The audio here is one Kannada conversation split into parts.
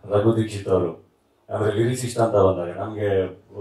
ರಘು ದೀಕ್ಷಿತ್ ಅವರು ಅಂದ್ರೆ ಲಿರಿಸಿಸ್ಟ್ ಅಂತ ಬಂದಾಗ ನಮಗೆ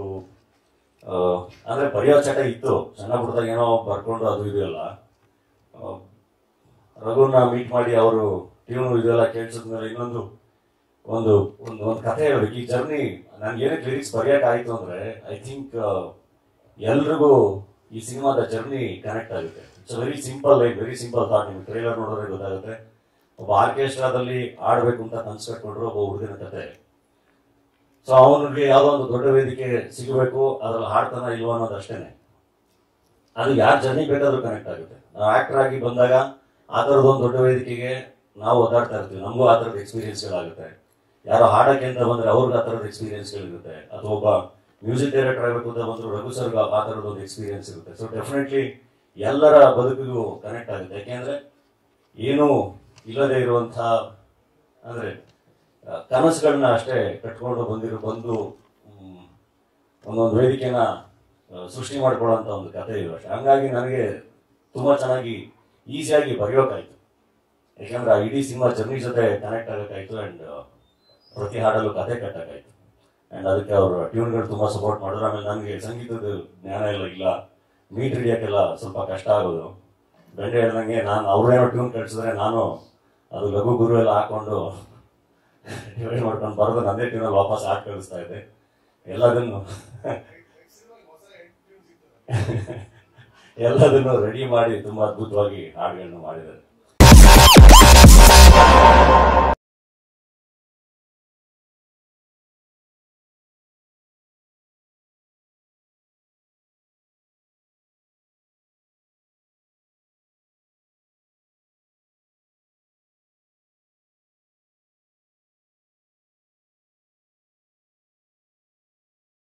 ಅಂದ್ರೆ ಬರೆಯೋ ಚಟ ಇತ್ತು ಸಣ್ಣ ಪುಟ್ಟದಾಗ ಏನೋ ಬರ್ಕೊಂಡು ಅದು ಇದು ಎಲ್ಲ ಆ, ರಘುನ ಮೀಟ್ ಮಾಡಿ ಅವರು ಟ್ಯೂನು ಇದೆಲ್ಲ ಕೇಳಿಸಿದ್ಮೇಲೆ ಇನ್ನೊಂದು ಒಂದು ಒಂದು ಒಂದು ಕಥೆ ಹೇಳ್ಬೇಕು ಈ ಜರ್ನಿ ನನ್ಗೆ ಏನಕ್ಕೆ ಲಿರಿಕ್ಸ್ ಬರೆಯೋಕ್ಕಾಯ್ತು ಅಂದ್ರೆ ಐ ಥಿಂಕ್ ಎಲ್ರಿಗೂ ಈ ಸಿನಿಮಾದ ಜರ್ನಿ ಕನೆಕ್ಟ್ ಆಗುತ್ತೆ it's very simple like very simple thought ನಿಮ್ಗೆ ಟ್ರೈಲರ್ ನೋಡಿದ್ರೆ ಗೊತ್ತಾಗುತ್ತೆ ಒಬ್ಬ ಆರ್ಕೆಸ್ಟ್ರಾದಲ್ಲಿ ಆಡ್ಬೇಕು ಅಂತ ಕನ್ಸು ಕಟ್ಕೊಂಡ್ರು ಒಬ್ಬ ಹುಡುಗನ ಕತೆ ಸೊ ಅವನಿಗೆ ಯಾವುದೋ ಒಂದು ದೊಡ್ಡ ವೇದಿಕೆ ಸಿಗಬೇಕು ಅದ್ರಲ್ಲಿ ಹಾಡ್ತಾನ ಇಲ್ವೋ ಅನ್ನೋದು ಅಷ್ಟೇನೆ ಅದು ಯಾರ ಜರ್ನಿ ಬೇಕಾದ್ರೂ ಕನೆಕ್ಟ್ ಆಗುತ್ತೆ ನಾವು ಆಕ್ಟರ್ ಆಗಿ ಬಂದಾಗ ಆ ಥರದೊಂದು ದೊಡ್ಡ ವೇದಿಕೆಗೆ ನಾವು ಓದಾಡ್ತಾ ಇರ್ತೀವಿ ನಮಗೂ ಆ ಥರದ ಎಕ್ಸ್ಪೀರಿಯನ್ಸ್ಗಳಾಗುತ್ತೆ ಯಾರೋ ಹಾಡಕ್ಕೆ ಅಂತ ಬಂದ್ರೆ ಅವ್ರಿಗೆ ಆ ಥರದ ಎಕ್ಸ್ಪೀರಿಯನ್ಸ್ಗಳಿರುತ್ತೆ ಅಥವಾ ಒಬ್ಬ ಮ್ಯೂಸಿಕ್ ಡೈರೆಕ್ಟರ್ ಆಗಬೇಕು ಅಂತ ಬಂದ್ರು ರಘು ಸರ್ಗ ಆ ಥರದ ಒಂದು ಎಕ್ಸ್ಪೀರಿಯನ್ಸ್ ಇರುತ್ತೆ ಸೊ ಡೆಫಿನೆಟ್ಲಿ ಎಲ್ಲರ ಬದುಕಿಗೂ ಕನೆಕ್ಟ್ ಆಗುತ್ತೆ ಯಾಕೆಂದ್ರೆ ಏನು ಇಲ್ಲದೆ ಇರುವಂತಹ ಅಂದ್ರೆ ಆ, ಕನಸುಗಳನ್ನ ಅಷ್ಟೇ ಕಟ್ಕೊಂಡು ಬಂದಿರೋ ಬಂದು ಮ್, ಒಂದೊಂದು ವೇದಿಕೆನ ಆ, ಸೃಷ್ಟಿ ಮಾಡ್ಕೊಳ್ಳೋಂಥ ಒಂದು ಕಥೆ ಇದು ಅಷ್ಟೇ ಹಂಗಾಗಿ ನನಗೆ ತುಂಬಾ ಚೆನ್ನಾಗಿ ಈಸಿಯಾಗಿ ಬರೆಯೋಕ್ಕಾಯ್ತು ಯಾಕಂದ್ರೆ ಆ ಇಡೀ ಸಿನಿಮಾ ಜರ್ನಿ ಜೊತೆ ಕನೆಕ್ಟ್ ಆಗೋಕ್ಕಾಯ್ತು ಅಂಡ್ ಪ್ರತಿ ಹಾಡಲ್ಲೂ ಕತೆ ಕಟ್ಟಕ್ಕಾಯ್ತು ಅಂಡ್ ಅದಕ್ಕೆ ಅವರು ಟ್ಯೂನ್ಗಳು ತುಂಬಾ ಸಪೋರ್ಟ್ ಮಾಡಿದ್ರು ಆಮೇಲೆ ನನಗೆ ಸಂಗೀತದ ಜ್ಞಾನ ಎಲ್ಲ ಇಲ್ಲ ಮೀಟ್ ಹಿಡಿಯೋಕ್ಕೆಲ್ಲ ಸ್ವಲ್ಪ ಕಷ್ಟ ಆಗೋದು ಗಂಟೆ ಹೇಳ್ದಂಗೆ ನಾನು ಅವ್ರೇನೋ ಟ್ಯೂನ್ ಕಳಿಸಿದ್ರೆ ನಾನು ಅದು ಲಘು ಗುರು ಎಲ್ಲ ಹಾಕೊಂಡು ಡಿವೈಡ್ ಮಾಡ್ಕೊಂಡು ಬರೋದು ನಂದೇ ಟ್ಯೂನಲ್ಲಿ ವಾಪಸ್ ಹಾಕಿ ಕಳಿಸ್ತಾ ಇದ್ದೆ ಎಲ್ಲದನ್ನು ಎಲ್ಲದನ್ನು ರೆಡಿ ಮಾಡಿ ತುಂಬಾ ಅದ್ಭುತವಾಗಿ ಹಾಡುಗಳನ್ನು ಮಾಡಿದ್ದಾರೆ